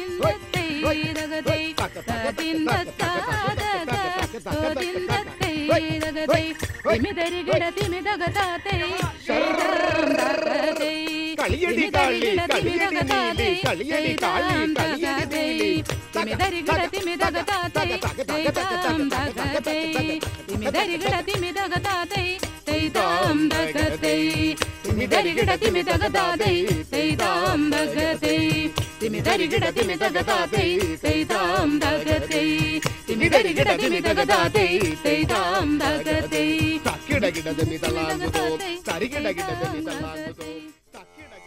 കളിയടി കാളി കളിയടി നീലി കളിയടി കാളി കളിയടി നീലി തക്കിടകിടതി തളാങ്ങുതോ തരികിടകിടതി തളാങ്ങുതോ തക്കിടകിട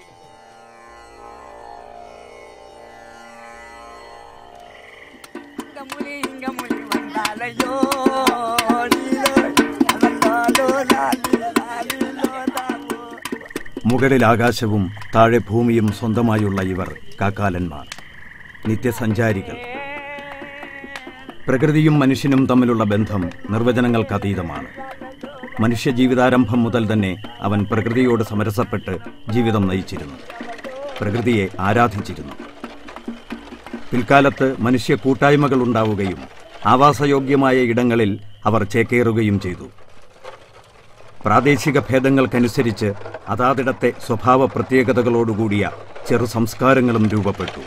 இங்க முனி இங்க முனி வந்தாலையோ நீலோ வந்தாலோ லாலி லாலிலோ ലാലോ. മുകളിൽ ആകാശവും താഴെ ഭൂമിയും സ്വന്തമായുള്ള ഇവർ കാക്കാലന്മാർ നിത്യസഞ്ചാരികൾ പ്രകൃതിയും മനുഷ്യനും തമ്മിലുള്ള ബന്ധം നിർവചനങ്ങൾക്കതീതമാണ് മനുഷ്യ ജീവിതാരംഭം മുതൽ തന്നെ അവൻ പ്രകൃതിയോട് സമരസപ്പെട്ട് ജീവിതം നയിച്ചിരുന്നു പ്രകൃതിയെ ആരാധിച്ചിരുന്നു പിൽക്കാലത്ത് മനുഷ്യ കൂട്ടായ്മകൾ ഉണ്ടാവുകയും ആവാസയോഗ്യമായ ഇടങ്ങളിൽ അവർ ചേക്കേറുകയും ചെയ്തു പ്രാദേശിക ഭേദങ്ങൾക്കനുസരിച്ച് അതാതിടത്തെ സ്വഭാവ പ്രത്യേകതകളോടുകൂടിയ ചെറു സംസ്കാരങ്ങളും രൂപപ്പെട്ടു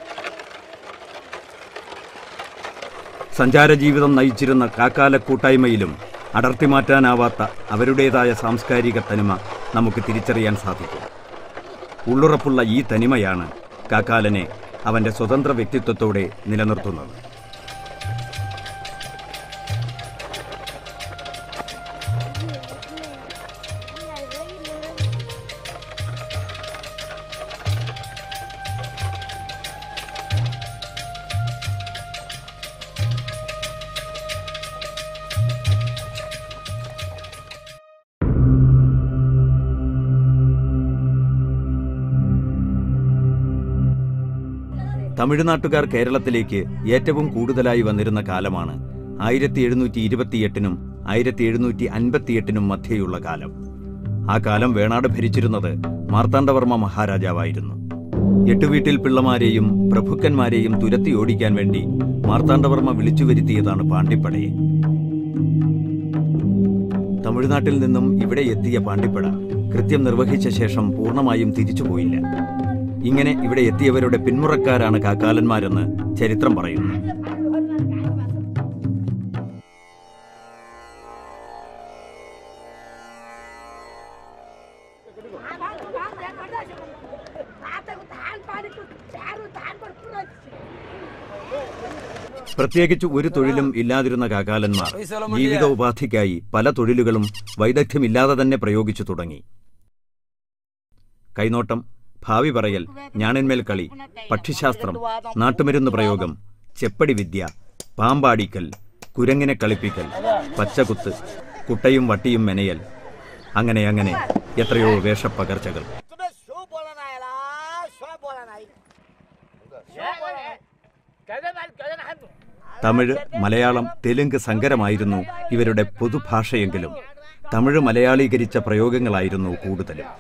സഞ്ചാരജീവിതം നയിച്ചിരുന്ന കാക്കാല കൂട്ടായ്മയിലും അടർത്തി മാറ്റാനാവാത്ത അവരുടേതായ സാംസ്കാരിക തനിമ നമുക്ക് തിരിച്ചറിയാൻ സാധിക്കും ഉള്ളുറപ്പുള്ള ഈ തനിമയാണ് കാക്കാലനെ അവന്റെ സ്വതന്ത്ര വ്യക്തിത്വത്തോടെ നിലനിർത്തുന്നത് തമിഴ്നാട്ടുകാർ കേരളത്തിലേക്ക് ഏറ്റവും കൂടുതലായി വന്നിരുന്ന കാലമാണ് ആയിരത്തി എഴുന്നൂറ്റി ഇരുപത്തിയെട്ടിനും ആയിരത്തി എഴുന്നൂറ്റി അൻപത്തിയെട്ടിനും മധ്യേയുള്ള കാലം ആ കാലം വേണാട് ഭരിച്ചിരുന്നത് മാർത്താണ്ഡവർമ്മ മഹാരാജാവായിരുന്നു എട്ടുവീട്ടിൽ പിള്ളമാരെയും പ്രഭുക്കന്മാരെയും തുരത്തി ഓടിക്കാൻ വേണ്ടി മാർത്താണ്ഡവർമ്മ വിളിച്ചു വരുത്തിയതാണ് പാണ്ഡിപ്പടയെ തമിഴ്നാട്ടിൽ നിന്നും ഇവിടെ എത്തിയ പാണ്ഡിപ്പട കൃത്യം നിർവഹിച്ച ശേഷം പൂർണ്ണമായും തിരിച്ചുപോയില്ല ഇങ്ങനെ ഇവിടെ എത്തിയവരുടെ പിന്മുറക്കാരാണ് കാക്കാലന്മാരെന്ന് ചരിത്രം പറയുന്നു പ്രത്യേകിച്ച് ഒരു തൊഴിലും ഇല്ലാതിരുന്ന കാക്കാലന്മാർ ജീവിതോപാധിക്കായി പല തൊഴിലുകളും വൈദഗ്ധ്യമില്ലാതെ തന്നെ പ്രയോഗിച്ചു തുടങ്ങി കൈനോട്ടം ഭാവി പറയൽ ഞാണിന്മേൽ കളി പക്ഷിശാസ്ത്രം നാട്ടുമരുന്ന് പ്രയോഗം ചെപ്പടി വിദ്യ പാമ്പാടിക്കൽ കുരങ്ങിനെ കളിപ്പിക്കൽ പച്ചകുത്ത് കുട്ടയും വട്ടിയും മെനയൽ അങ്ങനെ അങ്ങനെ എത്രയോ വേഷപ്പകർച്ചകൾ तुम्हें शो बोलना है ला शो बोलना है തമിഴ് മലയാളം തെലുങ്ക് സങ്കരമായിരുന്നു ഇവരുടെ പൊതുഭാഷയെങ്കിലും തമിഴ് മലയാളീകരിച്ച പ്രയോഗങ്ങളായിരുന്നു കൂടുതലും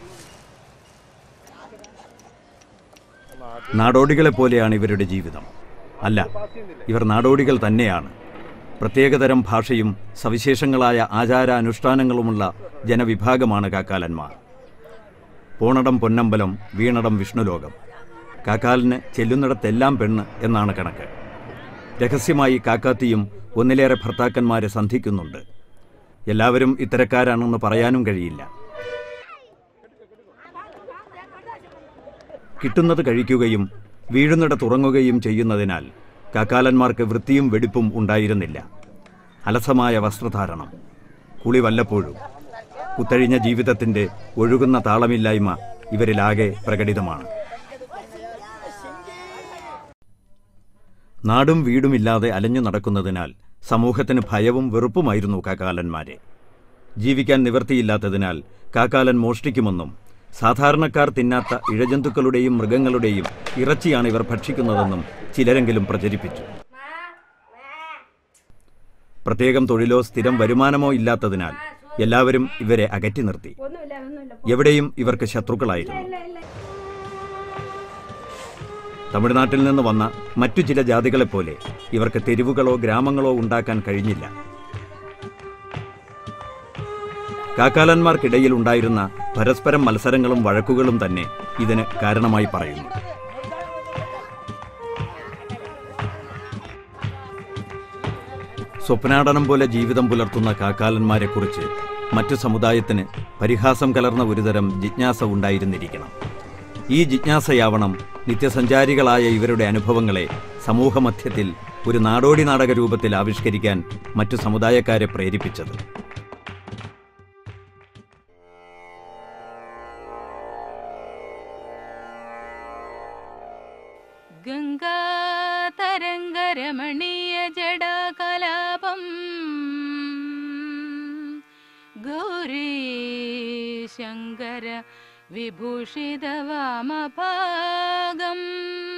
നാടോടികളെ പോലെയാണ് ഇവരുടെ ജീവിതം അല്ല ഇവർ നാടോടികൾ തന്നെയാണ് പ്രത്യേകതരം ഭാഷയും സവിശേഷങ്ങളായ ആചാരാനുഷ്ഠാനങ്ങളുമുള്ള ജനവിഭാഗമാണ് കാക്കാലന്മാർ പോണടം പൊന്നമ്പലം വീണടം വിഷ്ണുലോകം കാക്കാലിന് ചെല്ലുന്നിടത്തെല്ലാം പെണ്ണ് എന്നാണ് കണക്ക് രഹസ്യമായി കാക്കാത്തിയും ഒന്നിലേറെ ഭർത്താക്കന്മാരെ സന്ധിക്കുന്നുണ്ട് എല്ലാവരും ഇത്തരക്കാരാണെന്ന് പറയാനും കഴിയില്ല കിട്ടുന്നത് കഴിക്കുകയും വീഴുന്നിടത്ത് ഉറങ്ങുകയും ചെയ്യുന്നതിനാൽ കാക്കാലന്മാർക്ക് വൃത്തിയും വെടിപ്പും ഉണ്ടായിരുന്നില്ല അലസമായ വസ്ത്രധാരണം കുളി വല്ലപ്പോഴും കുത്തഴിഞ്ഞ ജീവിതത്തിന്റെ ഒഴുകുന്ന താളമില്ലായ്മ ഇവരിലാകെ പ്രകടിതമാണ് നാടും വീടുമില്ലാതെ അലഞ്ഞു നടക്കുന്നതിനാൽ സമൂഹത്തിന് ഭയവും വെറുപ്പുമായിരുന്നു കാക്കാലന്മാരെ ജീവിക്കാൻ നിവൃത്തിയില്ലാത്തതിനാൽ കാക്കാലൻ മോഷ്ടിക്കുമെന്നും സാധാരണക്കാർ തിന്നാത്ത ഇഴജന്തുക്കളുടെയും മൃഗങ്ങളുടെയും ഇറച്ചിയാണ് ഇവർ ഭക്ഷിക്കുന്നതെന്നും ചിലരെങ്കിലും പ്രചരിപ്പിച്ചു പ്രത്യേകം തൊഴിലോ സ്ഥിരം വരുമാനമോ ഇല്ലാത്തതിനാൽ എല്ലാവരും ഇവരെ അകറ്റി നിർത്തി എവിടെയും ഇവർക്ക് ശത്രുക്കളായിരുന്നു തമിഴ്നാട്ടിൽ നിന്ന് വന്ന മറ്റു ചില ജാതികളെപ്പോലെ ഇവർക്ക് തെരുവുകളോ ഗ്രാമങ്ങളോ ഉണ്ടാക്കാൻ കഴിഞ്ഞില്ല കാക്കാലന്മാർക്കിടയിൽ ഉണ്ടായിരുന്ന പരസ്പരം മത്സരങ്ങളും വഴക്കുകളും തന്നെ ഇതിന് കാരണമായി പറയുന്നു സ്വപ്നാടനം പോലെ ജീവിതം പുലർത്തുന്ന കാക്കാലന്മാരെക്കുറിച്ച് മറ്റു സമുദായത്തിന് പരിഹാസം കലർന്ന ഒരുതരം ജിജ്ഞാസ ഉണ്ടായിരുന്നിരിക്കണം ഈ ജിജ്ഞാസയാവണം നിത്യസഞ്ചാരികളായ ഇവരുടെ അനുഭവങ്ങളെ സമൂഹമധ്യത്തിൽ ഒരു നാടോടി നാടക രൂപത്തിൽ ആവിഷ്കരിക്കാൻ മറ്റു സമുദായക്കാരെ പ്രേരിപ്പിച്ചത് ഗംഗാതരംഗരമണീയ ജടാകലാപം ഗൗരീ ശങ്കര വിഭൂഷിത വാമഭാഗം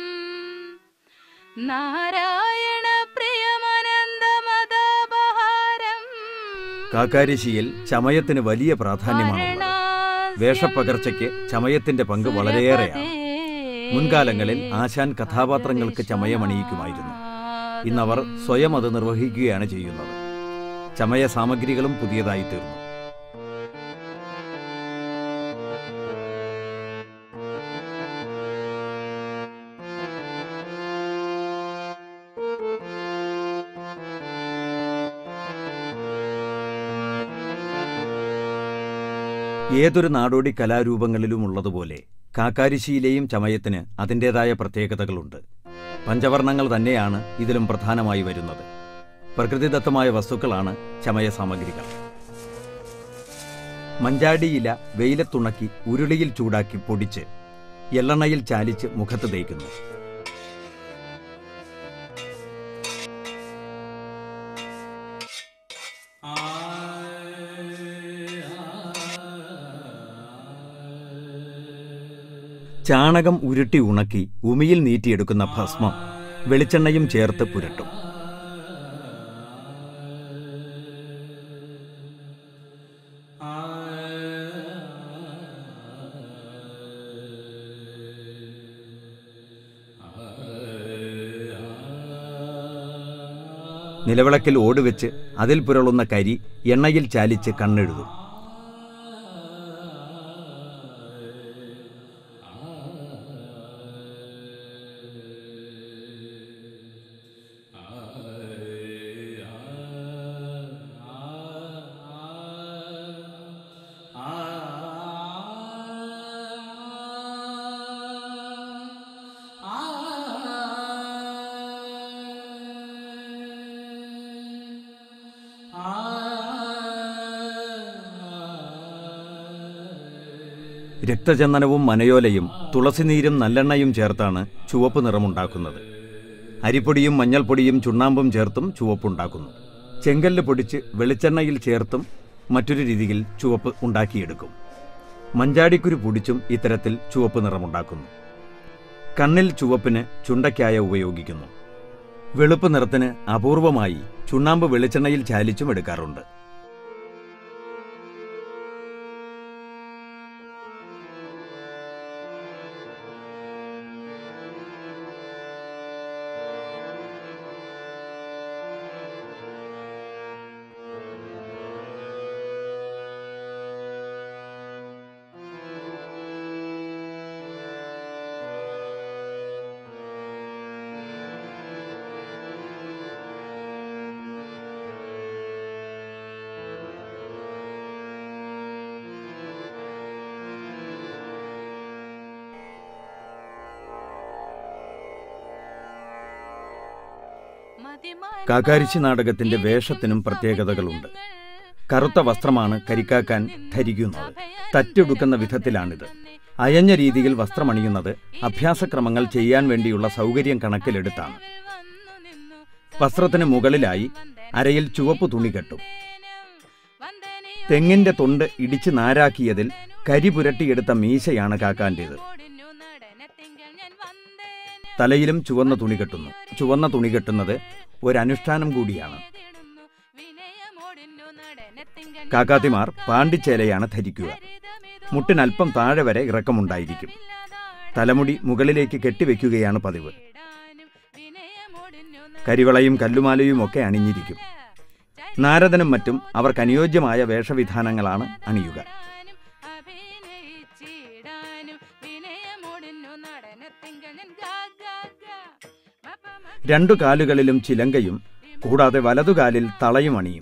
നാരായണ പ്രിയമനന്തമദാപഹാരം കാക്കാരിശിയിൽ ചമയത്തിന് വലിയ പ്രാധാന്യമാണുള്ളത് വേഷപ്പകർച്ചയ്ക്ക് ചമയത്തിന്റെ പങ്ക് വളരെയേറെയാണ് മുൻകാലങ്ങളിൽ ആശാൻ കഥാപാത്രങ്ങൾക്ക് ചമയമണിയിക്കുമായിരുന്നു ഇന്നവർ സ്വയം അത് നിർവഹിക്കുകയാണ് ചെയ്യുന്നത് ചമയ സാമഗ്രികളും പുതിയതായി തീർന്നു ഏതൊരു നാടോടി കലാരൂപങ്ങളിലും ഉള്ളതുപോലെ കാക്കാരിശിയിലെയും ചമയത്തിന് അതിൻ്റെതായ പ്രത്യേകതകളുണ്ട് പഞ്ചവർണ്ണങ്ങൾ തന്നെയാണ് ഇതിലും പ്രധാനമായി വരുന്നത് പ്രകൃതിദത്തമായ വസ്തുക്കളാണ് ചമയ സാമഗ്രികൾ മഞ്ചാടിയില വെയിലത്തുണക്കി ഉരുളിയിൽ ചൂടാക്കി പൊടിച്ച് എള്ളെണ്ണയിൽ ചാലിച്ച് മുഖത്ത് തേക്കുന്നു ചാണകം ഉരുട്ടി ഉണക്കി ഉമിയിൽ നീറ്റിയെടുക്കുന്ന ഭസ്മം വെളിച്ചെണ്ണയും ചേർത്ത് പുരട്ടും നിലവിളക്കിൽ ഓടുവെച്ച് അതിൽ പുരളുന്ന കരി എണ്ണയിൽ ചാലിച്ച് കണ്ണെഴുതും രക്തചന്ദനവും മനയോലയും തുളസിനീരും നല്ലെണ്ണയും ചേർത്താണ് ചുവപ്പ് നിറമുണ്ടാക്കുന്നത് അരിപ്പൊടിയും മഞ്ഞൾപ്പൊടിയും ചുണ്ണാമ്പും ചേർത്തും ചുവപ്പുണ്ടാക്കുന്നു ചെങ്കല്ല് പൊടിച്ച് വെളിച്ചെണ്ണയിൽ ചേർത്തും മറ്റൊരു രീതിയിൽ ചുവപ്പ് ഉണ്ടാക്കിയെടുക്കും മഞ്ചാടിക്കുരു പൊടിച്ചും ഇത്തരത്തിൽ ചുവപ്പ് നിറമുണ്ടാക്കുന്നു കണ്ണിൽ ചുവപ്പിന് ചുണ്ടയ്ക്കായ ഉപയോഗിക്കുന്നു വെളുപ്പ് നിറത്തിന് അപൂർവമായി ചുണ്ണാമ്പ് വെളിച്ചെണ്ണയിൽ ചാലിച്ചും എടുക്കാറുണ്ട് കാക്കാരിശി നാടകത്തിന്റെ വേഷത്തിനും പ്രത്യേകതകളുണ്ട് കറുത്ത വസ്ത്രമാണ് കരിക്കാക്കാൻ ധരിക്കുന്നത് തറ്റെടുക്കുന്ന വിധത്തിലാണിത് അയഞ്ഞ രീതിയിൽ വസ്ത്രമണിയുന്നത് അഭ്യാസക്രമങ്ങൾ ചെയ്യാൻ വേണ്ടിയുള്ള സൗകര്യം കണക്കിലെടുത്താണ് വസ്ത്രത്തിന് മുകളിലായി അരയിൽ ചുവപ്പ് തുണി കെട്ടും തെങ്ങിന്റെ തൊണ്ട് ഇടിച്ച് നാരാക്കിയതിൽ കരി പുരട്ടിയെടുത്ത മീശയാണ് കാക്കാന്റേത് തലയിലും ചുവന്ന തുണി കെട്ടുന്നു ചുവന്ന തുണി കെട്ടുന്നത് ഒരനുഷ്ഠാനം കൂടിയാണ് കാക്കാത്തിമാർ പാണ്ടിച്ചേലയാണ് ധരിക്കുക മുട്ടിനൽപ്പം താഴെ വരെ ഇറക്കമുണ്ടായിരിക്കും തലമുടി മുകളിലേക്ക് കെട്ടിവെക്കുകയാണ് പതിവ് കരിവളയും കല്ലുമാലയും ഒക്കെ അണിഞ്ഞിരിക്കും നാരദനും മറ്റും അവർക്ക് അനുയോജ്യമായ വേഷവിധാനങ്ങളാണ് അണിയുക രണ്ടു കാലുകളിലും ചിലങ്കയും കൂടാതെ വലതുകാലിൽ തളയും അണിയും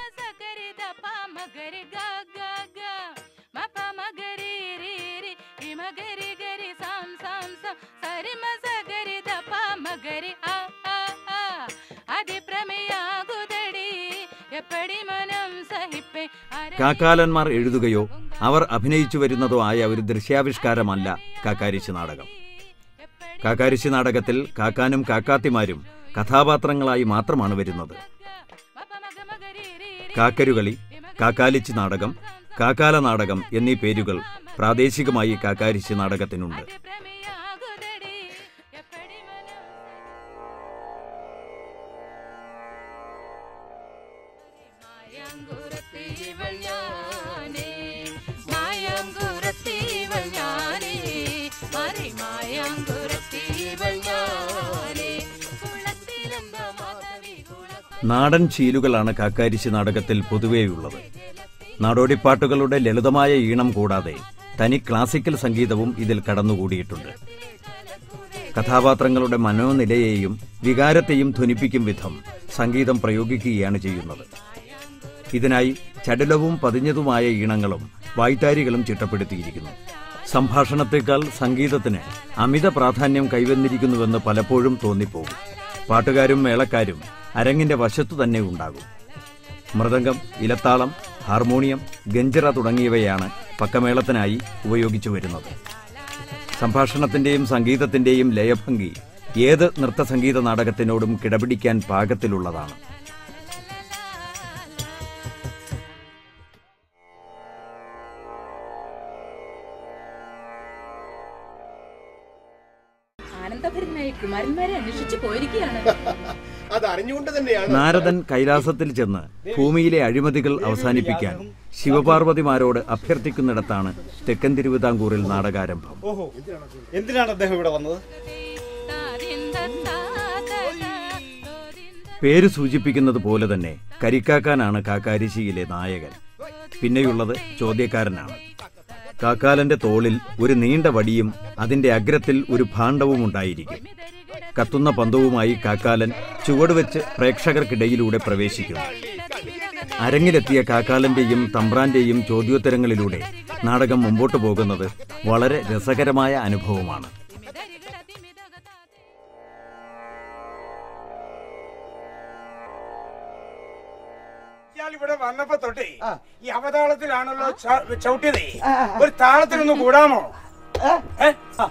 കാക്കാലന്മാർ എഴുതുകയോ അവർ അഭിനയിച്ചു വരുന്നതോ ആയ ഒരു ദൃശ്യാവിഷ്കാരമല്ല കാക്കാരിശി നാടകം കാക്കാരിശി നാടകത്തിൽ കാക്കാനും കാക്കാത്തിമാരും കഥാപാത്രങ്ങളായി മാത്രമാണ് വരുന്നത് കാക്കരുകളി കാക്കാലിച്ചി നാടകം കാക്കാല നാടകം എന്നീ പേരുകൾ പ്രാദേശികമായി കാക്കാരിശി നാടകത്തിനുണ്ട് നാടൻ ശീലുകളാണ് കാക്കാരിശി നാടകത്തിൽ പൊതുവെയുള്ളത് നാടോടിപ്പാട്ടുകളുടെ ലളിതമായ ഈണം കൂടാതെ തനി ക്ലാസിക്കൽ സംഗീതവും ഇതിൽ കടന്നുകൂടിയിട്ടുണ്ട് കഥാപാത്രങ്ങളുടെ മനോനിലയെയും വികാരത്തെയും ധ്വനിപ്പിക്കും വിധം സംഗീതം പ്രയോഗിക്കുകയാണ് ചെയ്യുന്നത് ഇതിനായി ചടുലവും പതിഞ്ഞതുമായ ഈണങ്ങളും വായ്ത്താരികളും ചിട്ടപ്പെടുത്തിയിരിക്കുന്നു സംഭാഷണത്തേക്കാൾ സംഗീതത്തിന് അമിത പ്രാധാന്യം കൈവന്നിരിക്കുന്നുവെന്ന് പലപ്പോഴും തോന്നിപ്പോകും പാട്ടുകാരും മേളക്കാരും അരങ്ങിന്റെ വശത്തു തന്നെ ഉണ്ടാകും മൃദംഗം ഇലത്താളം ഹാർമോണിയം ഗഞ്ചിറ തുടങ്ങിയവയാണ് പക്കമേളത്തിനായി ഉപയോഗിച്ചു വരുന്നത് സംഭാഷണത്തിന്റെയും സംഗീതത്തിന്റെയും ലയഭംഗി ഏത് നൃത്തസംഗീത നാടകത്തിനോടും കിടപിടിക്കാൻ പാകത്തിലുള്ളതാണ് ആനന്ദഭരനായി കുമാരന്മാരെ അന്വേഷിച്ചു പോയിരിക്കുകയാണ് അത് അറിഞ്ഞുകൊണ്ട് തന്നെയാണ് നാരദൻ കൈലാസത്തിൽ ചെന്ന് ഭൂമിയിലെ അഴിമതികൾ അവസാനിപ്പിക്കാൻ ശിവപാർവതിമാരോട് അഭ്യർത്ഥിക്കുന്നിടത്താണ് തെക്കൻ തിരുവിതാംകൂറിൽ നാടകാരംഭം ഓഹോ എന്തിനാണ് അദ്ദേഹം ഇവിടെ വന്നത് പേര് സൂചിപ്പിക്കുന്നത് പോലെ തന്നെ കരിക്കാക്കാനാണ് കാക്കാരിശിയിലെ നായകൻ പിന്നെയുള്ളത് ചോദ്യക്കാരനാണ് കാക്കാലന്റെ തോളിൽ ഒരു നീണ്ട വടിയും അതിന്റെ അഗ്രത്തിൽ ഒരു ഭാണ്ഡവും ഉണ്ടായിരിക്കും കത്തുന്ന പന്തവുമായി കാക്കാലൻ ചുവടുവെച്ച് പ്രേക്ഷകർക്കിടയിലൂടെ പ്രവേശിക്കുന്നു അരങ്ങിലെത്തിയ കാക്കാലന്റെയും തമ്പ്രാന്റെയും ചോദ്യോത്തരങ്ങളിലൂടെ നാടകം മുമ്പോട്ടു പോകുന്നത് വളരെ രസകരമായ അനുഭവമാണ് ഇയാൾ ഇവിടെ വന്നപ്പോ തൊട്ടേ ഈ അവതാളത്തിലാണല്ലോ ച- ചവിട്ടിയതേ ഒരു താളത്തിനൊന്ന് കൂടാമോ ഏ? ആ.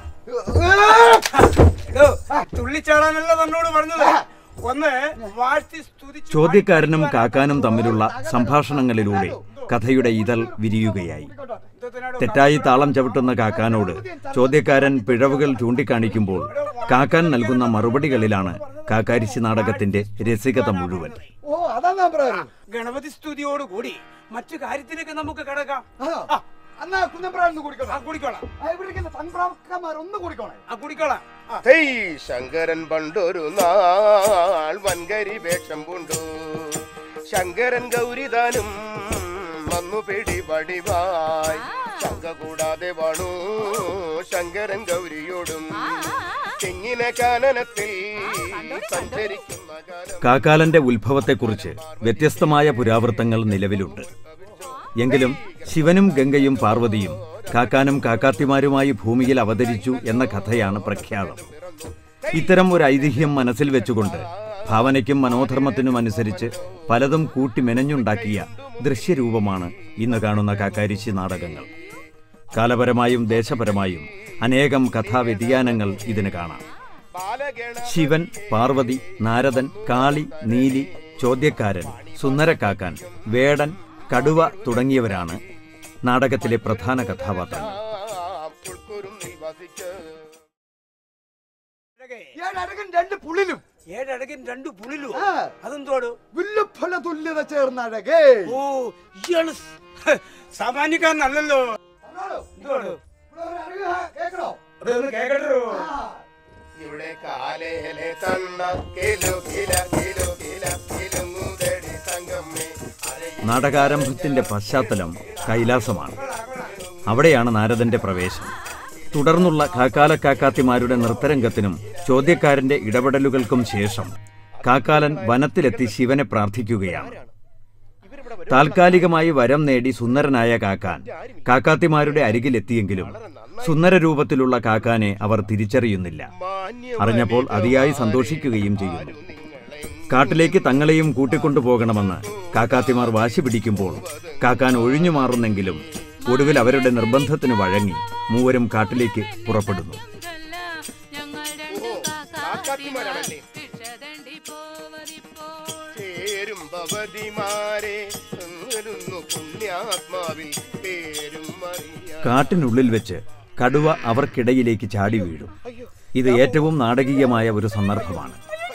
എടോ, തുള്ളിച്ചാടാനല്ല തന്നോട് പറഞ്ഞത് ഒന്ന് വാഴ്ത്തി സ്തുതിച്ചു ചോദ്യക്കാരനും കാക്കാനും തമ്മിലുള്ള സംഭാഷണങ്ങളിലൂടെ കഥയുടെ ഇതൾ വിരിയുകയായി തെറ്റായി താളം ചവിട്ടുന്ന കാക്കാനോട് ചോദ്യക്കാരൻ പിഴവുകൾ ചൂണ്ടിക്കാണിക്കുമ്പോൾ കാക്കാൻ നൽകുന്ന മറുപടികളിലാണ് കാക്കാരിശി നാടകത്തിന്റെ രസികത മുഴുവൻ ഓ അതാ ഞാൻ പറയാറ് ഗണപതി സ്തുതിയോട് കൂടി മറ്റു കാര്യത്തിലേക്ക് നമുക്ക് കിടക്കാം അതോ എന്നാ കുന്നപ്രാന്ന് കുടിക്കണം ആ കുടിക്കോളാം ആ, ഇവിടെ ഇരിക്കുന്ന സൺപ്രാക്കന്മാർ ഒന്ന് കുടിക്കണേ ആ കുടിക്കോളാം ആ. ഹേയ് ശങ്കരൻ പണ്ടൊരു നാൾ വൻകരി വേഷം പൂണ്ടു ശങ്കരൻ ഗൗരിതാനും വന്നു പിടി പടിവായി ശങ്ക കൂടാതെ വാണു ശങ്കരൻ ഗൗരിയോടും തെങ്ങിന കാനനത്തിൽ സഞ്ചരിക്കുന്ന കാലം കാക്കാലന്റെ ഉത്ഭവത്തെക്കുറിച്ച് വ്യത്യസ്തമായ പുരാവൃത്തങ്ങൾ നിലവിലുണ്ട് എങ്കിലും ശിവനും ഗംഗയും പാർവതിയും കാക്കാനും കാക്കാത്തിമാരുമായി ഭൂമിയിൽ അവതരിച്ചു എന്ന കഥയാണ് പ്രഖ്യാതം ഇത്തരം ഒരു ഐതിഹ്യം മനസ്സിൽ വെച്ചുകൊണ്ട് ഭാവനയ്ക്കും മനോധർമ്മത്തിനും അനുസരിച്ച് പലതും കൂട്ടി മെനഞ്ഞുണ്ടാക്കിയ ദൃശ്യരൂപമാണ് ഇന്ന് കാണുന്ന കാക്കാരിശി നാടകങ്ങൾ കാലപരമായും ദേശപരമായും അനേകം കഥാവ്യതിയാനങ്ങൾ ഇതിന് കാണാം ബാലഗണ ശിവൻ പാർവതി നാരദൻ കാളി നീലി ചോദ്യക്കാരൻ സുന്ദരക്കാക്കാൻ വേടൻ കടുവ തുടങ്ങിയവരാണ് നാടകത്തിലെ പ്രധാന കഥാപാത്രങ്ങൾ ഉൾക്കുരുന്നിൽ വസിച്ച് ഏഴടകൻ രണ്ട് പുള്ളിലും ഏഴടകൻ രണ്ടു പുളിലോ ആ. അതെന്തോട് വില്ലുഫല തുല്യത ചേർന്ന അഴകേ ഓ ഇയാള് സ്- സാമാന്യക്കാരനല്ലല്ലോ പറഞ്ഞോളൂ. എന്തോട് ഇവിടെ ഒരു അഴക് കേക്കണോ അതൊന്ന് കേക്കട്ടോ ഇവിടെ കാലേലെ തന്ന കിലു കില കിലു കില കിലുങ്ങുതടി തങ്കമ്മേ നാടകാരംഭത്തിന്റെ പശ്ചാത്തലം കൈലാസമാണ് അവിടെയാണ് നാരദന്റെ പ്രവേശം തുടർന്നുള്ള കാക്കാലക്കാക്കാത്തിമാരുടെ നൃത്തരംഗത്തിനും ചോദ്യക്കാരന്റെ ഇടപെടലുകൾക്കും ശേഷം കാക്കാലൻ വനത്തിലെത്തി ശിവനെ പ്രാർത്ഥിക്കുകയാണ് താൽക്കാലികമായി വരം നേടി സുന്ദരനായ കാക്കാൻ കാക്കാത്തിമാരുടെ അരികിലെത്തിയെങ്കിലും സുന്ദര രൂപത്തിലുള്ള കാക്കാനെ അവർ തിരിച്ചറിയുന്നില്ല അറിഞ്ഞപ്പോൾ അതിയായി സന്തോഷിക്കുകയും ചെയ്യുന്നു കാട്ടിലേക്ക് തങ്ങളെയും കൂട്ടിക്കൊണ്ടുപോകണമെന്ന് കാക്കാത്തിമാർ വാശി പിടിക്കുമ്പോൾ കാക്കാൻ ഒഴിഞ്ഞു മാറുന്നെങ്കിലും ഒടുവിൽ അവരുടെ നിർബന്ധത്തിന് വഴങ്ങി മൂവരും കാട്ടിലേക്ക് പുറപ്പെടുന്നു ഞങ്ങൾ രണ്ട് ഓ, കാക്കാത്തിമാരാണല്ലേ? ഭിക്ഷതണ്ടി പോവതിപ്പോൾ ചേരും ഭവതിമാരെ തേരുന്നു പുണ്യാത്മാവിൽ പേരും അറിയാം കാട്ടിനുള്ളിൽ വെച്ച് കടുവ അവർക്കിടയിലേക്ക് ചാടി വീഴും ഇത് ഏറ്റവും നാടകീയമായ ഒരു സന്ദർഭമാണ്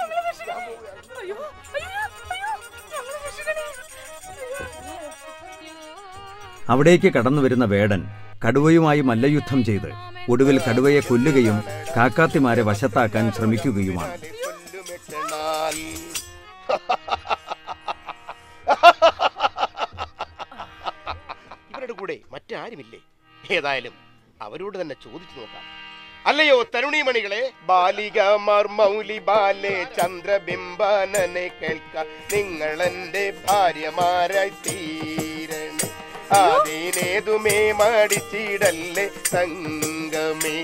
അവിടേക്ക് കടന്നു വരുന്ന വേടൻ കടുവയുമായി മല്ലയുദ്ധം ചെയ്ത് ഒടുവിൽ കടുവയെ കൊല്ലുകയും കാക്കാത്തിമാരെ വശത്താക്കാൻ ശ്രമിക്കുകയുമാണ് കൊല്ലുമെട്ടണാൽ ഇവരുടെ കൂടെ മറ്റാരുമില്ലേ ഏതായാലും അവരോട് തന്നെ ചോദിച്ചു നോക്കാം അല്ലയോ തരുണിമണികളെ ബാലികമാർ മൗലി ബാലെ ചന്ദ്രബിംബാനനെ കേൾക്ക നിങ്ങൾ എന്റെ ഭാര്യമാരായി തീരണേ അതിനേതുമേ മടിച്ചിടല്ലേ സംഗമേ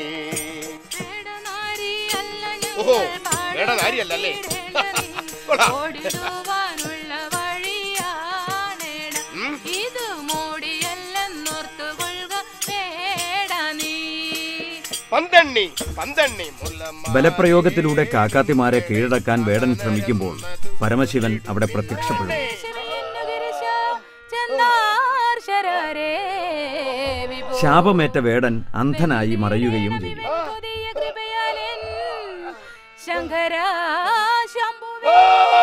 ഓഹോ, വേടനാരിയല്ലല്ലേ? കൊള്ളാം. ഓടിടുവാനുള്ള വഴിയാണേട ഉം. ഇത് മോടിയല്ലെന്നോർത്തു കൊള്ളുക വേട നീ പന്തണ്ണി പന്തണ്ണി മുല്ലമ്മ ബലപ്രയോഗത്തിലൂടെ കാക്കാത്തിമാരെ കീഴടക്കാൻ വേടൻ ശ്രമിക്കുമ്പോൾ പരമശിവൻ അവിടെ പ്രത്യക്ഷപ്പെടുന്നു ചെന്നാർശരരേ വിഭോ ശാപമേറ്റ വേടൻ അന്ധനായി മറയുകയും ചെയ്യും കൊതിയ കൃപയാലെൻ ശങ്കര ശംഭുവേ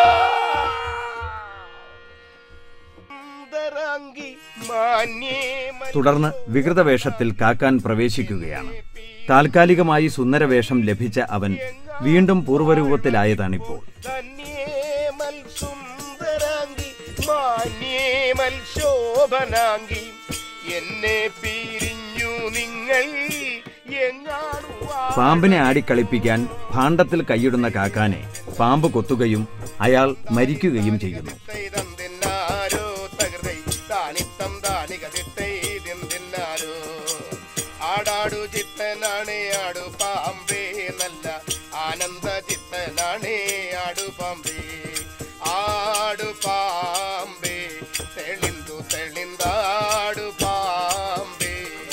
സുന്ദരാംഗി മാന്യേ മ- തുടർന്ന് വികൃതവേഷത്തിൽ കാക്കാൻ പ്രവേശിക്കുകയാണ് താൽക്കാലികമായി സുന്ദരവേഷം ലഭിച്ച അവൻ വീണ്ടും പൂർവ്വരൂപത്തിലായതാണിപ്പോൾ ധന്യേ മൽ സുന്ദരാംഗി മാന്യേ മൽ ശോഭനാംഗി എന്നെ പിരിഞ്ഞു നിങ്ങൾ എങ്ങാണു ആ- പാമ്പിനെ ആടിക്കളിപ്പിക്കാൻ ഭാണ്ഡത്തിൽ കൈയിടുന്ന കാക്കാനെ പാമ്പ് കൊത്തുകയും അയാൾ മരിക്കുകയും ചെയ്യുന്നു തൈതന്തിന്നാരോ തകൃതൈ താനിത്തം താനികതിത്തൈ തിന്തിന്നാരോ ആടാടു ചിത്തനാണേ ആടു പാമ്പേ നല്ല ആനന്ദ ചിത്തനാണേ ആടു പാമ്പേ ആടു പാമ്പേ തെളിന്തു തെളിന്താടു പാമ്പേ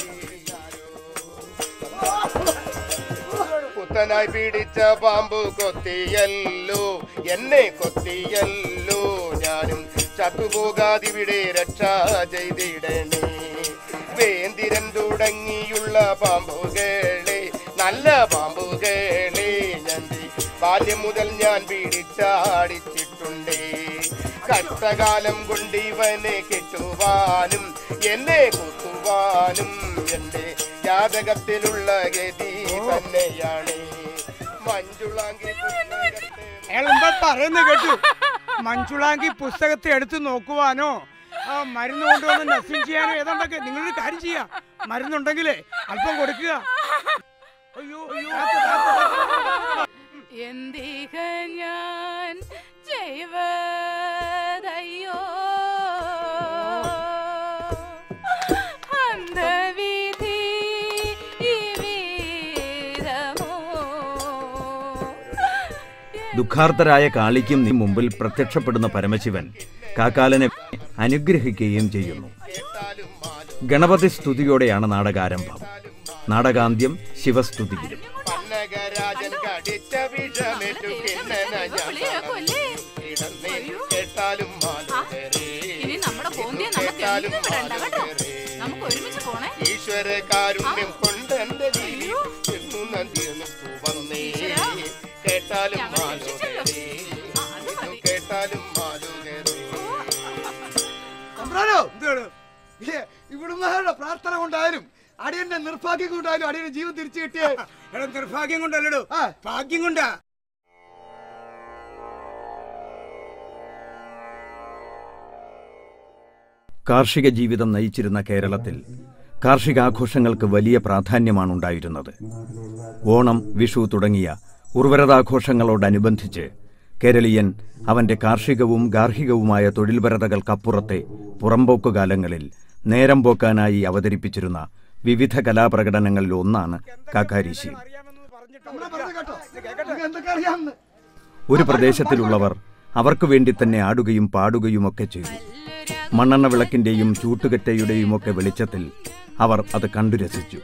പുത്തനായി പിടിച്ച പാമ്പു കൊത്തിയല്ലോ എന്നെ കൊത്തിയല്ലോ ഞാനും ചത്തുപോകാതിവിടെ രക്ഷ ചെയ്തിടണേ വേന്തിരൻ തുടങ്ങിയുള്ള പാമ്പുകളെ നല്ല പാമ്പുകളെ ഞണ്ടി ബാല്യം മുതൽ ഞാൻ പിടിച്ചാടിച്ചിട്ടുണ്ടേ കഷ്ടകാലം കൊണ്ട് ഇവനെ കിട്ടുവാനും എന്നെ കുത്തുവാനും എന്റെ ജാതകത്തിലുള്ള ഗതി തന്നെയാണ് മഞ്ജുളാങ്കി പുസ്തകത്തെ അയാൾ എന്താ പറയുന്നത് കേട്ടു മഞ്ചുളാങ്കി പുസ്തകത്തെ എടുത്തു നോക്കുവാനോ ആ മരുന്ന് കൊണ്ടുവന്ന് നഴ്സിംഗ് ചെയ്യാനോ ഏതാണ്ടൊക്കെ നിങ്ങളൊരു കാര്യം ചെയ്യാ മരുന്നുണ്ടെങ്കിലേ അല്പം കൊടുക്കുക അയ്യോ അയ്യോ താത്ത്, താത്ത്, താത്ത്. എന്തിക ഞാൻ ചെയ്വതയ്യോ അന്ധവിധി ഈ വീരമോ ദുഃഖാർത്തരായ കാളിക്കും നീ മുമ്പിൽ പ്രത്യക്ഷപ്പെടുന്ന പരമശിവൻ കാക്കാലനെ അനുഗ്രഹിക്കുകയും ചെയ്യുന്നു കേട്ടാലും മാലും ഗണപതി സ്തുതിയോടെയാണ് നാടകാരംഭം നാടകാന്ത്യം ശിവസ്തുതിയിലും പന്നകരാജൻ കടിച്ച വിഷമേറ്റു കിണ്ണന ഞാൻ കൊല്ലേ കിടന്നേ കേട്ടാലും മാലുകരേ ഇനി നമ്മുടെ പോന്തിയെ നമുക്ക് കേട്ടാലും എങ്ങും വിടണ്ട കേട്ടോ മാലുകരേ നമുക്ക് ഒരുമിച്ച് പോണേ ഈശ്വര കാരുണ്യം കൊണ്ട് എന്റെ ജീവി എന്നു നന്ദിയൊന്നു വന്നേ കേട്ടാലും ഞങ്ങൾ മാലുകരേ ആ, അത് മതി. കേട്ടാലും മാലുകരേ തമ്പ്രാനോ എന്താണ്? ഇല്ലേ, ഇവിടുന്ന് പ്രാർത്ഥന കൊണ്ടായാലും അടിയന്റെ നിർ നിർഭാഗ്യം കൊണ്ടായാലും അടിയന് ജീവൻ തിരിച്ചു കിട്ടിയേ എടാ നിർഭാഗ്യം കൊണ്ടല്ലടോ ആ. ഭാഗ്യം കൊണ്ടാ കാർഷിക ജീവിതം നയിച്ചിരുന്ന കേരളത്തിൽ കാർഷികാഘോഷങ്ങൾക്ക് വലിയ പ്രാധാന്യമാണ് ഉണ്ടായിരുന്നത് ഓണം വിഷു തുടങ്ങിയ ഉർവരതാഘോഷങ്ങളോടനുബന്ധിച്ച് കേരളീയൻ അവന്റെ കാർഷികവും ഗാർഹികവുമായ തൊഴിൽപരതകൾക്കപ്പുറത്തെ പുറമ്പോക്ക് കാലങ്ങളിൽ നേരം പോക്കാനായി അവതരിപ്പിച്ചിരുന്ന വിവിധ കലാപ്രകടനങ്ങളിൽ ഒന്നാണ് കാക്കാരീശി അറിയാമെന്ന് പറഞ്ഞിട്ട് നമ്മളെ പറഞ്ഞ കേട്ടോ നിങ്ങൾക്ക് എന്തൊക്കെ അറിയാമെന്ന് ഒരു പ്രദേശത്തിലുള്ളവർ അവർക്ക് വേണ്ടി തന്നെ ആടുകയും പാടുകയുമൊക്കെ ചെയ്തു മണ്ണെണ്ണ വിളക്കിന്റെയും ചൂട്ടുകറ്റയുടെയുമൊക്കെ വെളിച്ചത്തിൽ അവർ അത് കണ്ടു രസിച്ചു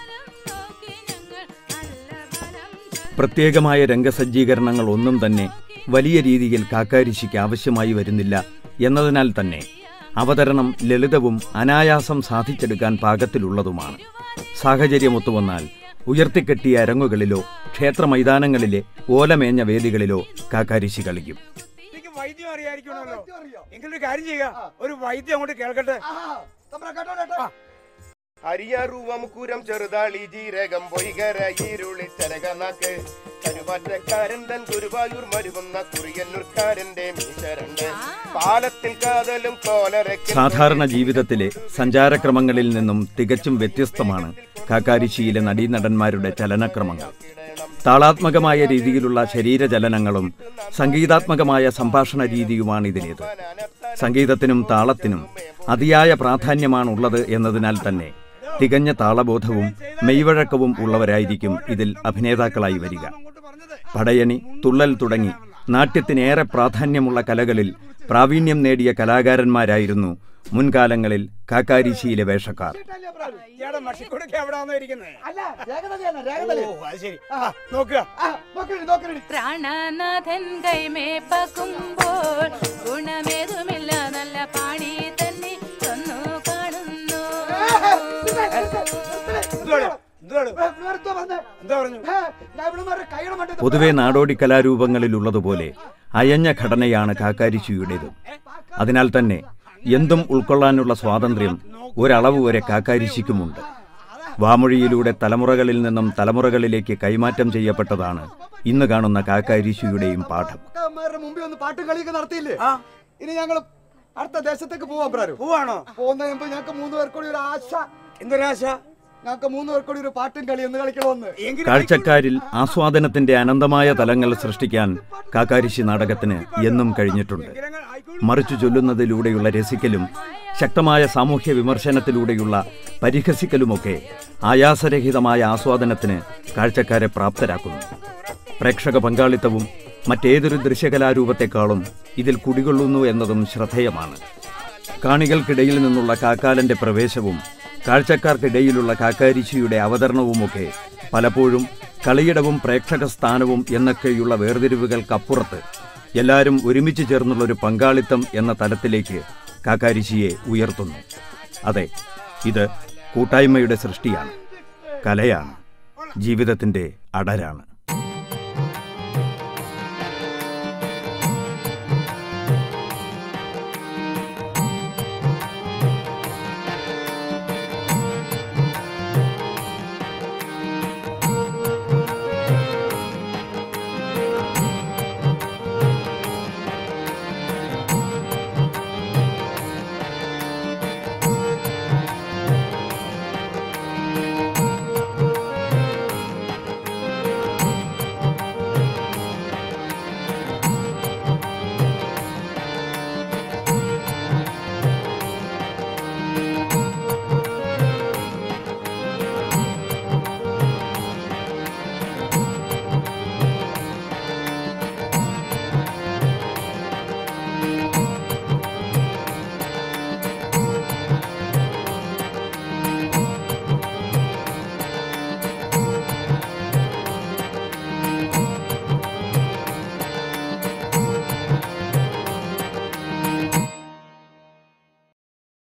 പ്രത്യേകമായ രംഗസജ്ജീകരണങ്ങൾ ഒന്നും തന്നെ വലിയ രീതിയിൽ കാക്കാരിശിക്ക് ആവശ്യമായി വരുന്നില്ല എന്നതിനാൽ തന്നെ അവതരണം ലളിതവും അനായാസം സാധിച്ചെടുക്കാൻ പാകത്തിലുള്ളതുമാണ് സാഹചര്യമൊത്തുവന്നാൽ ഉയർത്തിക്കെട്ടിയ അരങ്ങുകളിലോ ക്ഷേത്ര മൈതാനങ്ങളിലെ ഓലമേഞ്ഞ വേദികളിലോ കാക്കാരിശി കളിക്കും എനിക്ക് വൈദ്യം അറിയാമായിരിക്കണമല്ലോ വൈദ്യം അറിയാം. എങ്കിലൊരു കാര്യം ചെയ്യുക ഒരു വൈദ്യം അങ്ങോട്ട് കേൾക്കട്ടെ ആ, തമ്പ്രാ കേട്ടോ കേട്ടോ അരിയാറുവമുക്കുരം ചെറുതാളി ജീരകം പൊയ്കര ഇരുളി ചരകനാക്ക് കരുവാറ്റക്കാരൻ തൻ ഗുരുവായൂർ മരുവുന്ന കുറിയന്നൂർക്കാരന്റെ മീശരണ്ട് പാലത്തിൽ കാതലും കോലരയ്ക്ക് സാധാരണ ജീവിതത്തിലെ സഞ്ചാരക്രമങ്ങളിൽ നിന്നും തികച്ചും വ്യത്യസ്തമാണ് കാക്കാരിശിയിലെ നടീനടന്മാരുടെ ചലനക്രമങ്ങൾ താളാത്മകമായ രീതിയിലുള്ള ശരീരചലനങ്ങളും സംഗീതാത്മകമായ സംഭാഷണ രീതിയുമാണ് ഇതിലേത് സംഗീതത്തിനും താളത്തിനും അതിയായ പ്രാധാന്യമാണുള്ളത് എന്നതിനാൽ തന്നെ തികഞ്ഞ താളബോധവും മെയ്വഴക്കവും ഉള്ളവരായിരിക്കും ഇതിൽ അഭിനേതാക്കളായി വരിക പടയണി തുള്ളൽ തുടങ്ങി നാട്യത്തിനേറെ പ്രാധാന്യമുള്ള കലകളിൽ പ്രാവീണ്യം നേടിയ കലാകാരന്മാരായിരുന്നു മുൻകാലങ്ങളിൽ കാക്കാരിശിയിലെ വേഷക്കാർ ചേട്ടാ മഷിക്കൂടൊക്കെ എവിടാന്നോ ഇരിക്കുന്നത് അല്ല രേഖതയാണ് ഓ രേഖതലേ അത് ശരി ആ നോക്കുക ആ നോക്കണി നോക്കണി പ്രാണനാഥൻ കൈമേപ്പക്കുമ്പോൾ ഗുണമേതുമില്ല നല്ല പാണി തന്നെ ഒന്നു കാണുന്നു എന്തുവാണ് എന്തുവാണ് നിർത്തോ പറഞ്ഞേ എന്താ പറഞ്ഞു ഏ, ഞാൻ ഇവിടെ കൈയുടെ മണ്ടത്ത് പൊതുവെ നാടോടി കലാരൂപങ്ങളിലുള്ളതുപോലെ അയഞ്ഞ ഘടനയാണ് കാക്കാരിശിയുടേത് അതിനാൽ തന്നെ എന്തും ഉൾക്കൊള്ളാനുള്ള സ്വാതന്ത്ര്യം ഒരളവ് വരെ കാക്കാരിശിക്കുമുണ്ട് വാമൊഴിയിലൂടെ തലമുറകളിൽ നിന്നും തലമുറകളിലേക്ക് കൈമാറ്റം ചെയ്യപ്പെട്ടതാണ് ഇന്ന് കാണുന്ന കാക്കാരിശിയുടെയും പാഠം അമ്മമാരുടെ മുമ്പിൽ ഒന്ന് പാട്ട് കളിയൊക്കെ നടത്തിയില്ലേ ആ ഇനി ഞങ്ങൾ അടുത്ത ദേശത്തേക്ക് പോവാൻ പ്രാരു പോവാണോ പോകുന്നതിന് മുമ്പ് ഞങ്ങൾക്ക് മൂന്ന് പേർ കൂടി ഒരു ആശ എന്തൊരാശ ഞങ്ങൾക്ക് മൂന്ന് പേർ കൂടി ഒരു പാട്ടും കളി എന്ന് കളിക്കണമെന്ന് എങ്കിൽ കാഴ്ചക്കാരിൽ ആസ്വാദനത്തിന്റെ അനന്തമായ തലങ്ങൾ സൃഷ്ടിക്കാൻ കാക്കാരിശി നാടകത്തിന് എന്നും കഴിഞ്ഞിട്ടുണ്ട് മറിച്ചു ചൊല്ലുന്നതിലൂടെയുള്ള രസിക്കലും ശക്തമായ സാമൂഹ്യ വിമർശനത്തിലൂടെയുള്ള പരിഹസിക്കലുമൊക്കെ ആയാസരഹിതമായ ആസ്വാദനത്തിന് കാഴ്ചക്കാരെ പ്രാപ്തരാക്കുന്നു പ്രേക്ഷക പങ്കാളിത്തവും മറ്റേതൊരു ദൃശ്യകലാരൂപത്തെക്കാളും ഇതിൽ കുടികൊള്ളുന്നു എന്നതും ശ്രദ്ധേയമാണ് കാണികൾക്കിടയിൽ നിന്നുള്ള കാക്കാലന്റെ പ്രവേശവും കാഴ്ചക്കാർക്കിടയിലുള്ള കാക്കാരിശിയുടെ അവതരണവുമൊക്കെ പലപ്പോഴും കളിയിടവും പ്രേക്ഷക സ്ഥാനവും എന്നൊക്കെയുള്ള വേർതിരിവുകൾക്കപ്പുറത്ത് എല്ലാവരും ഒരുമിച്ച് ചേർന്നുള്ളൊരു പങ്കാളിത്തം എന്ന തലത്തിലേക്ക് കാക്കാരിശിയെ ഉയർത്തുന്നു അതെ ഇത് കൂട്ടായ്മയുടെ സൃഷ്ടിയാണ് കലയാണ് ജീവിതത്തിന്റെ അടരാണ്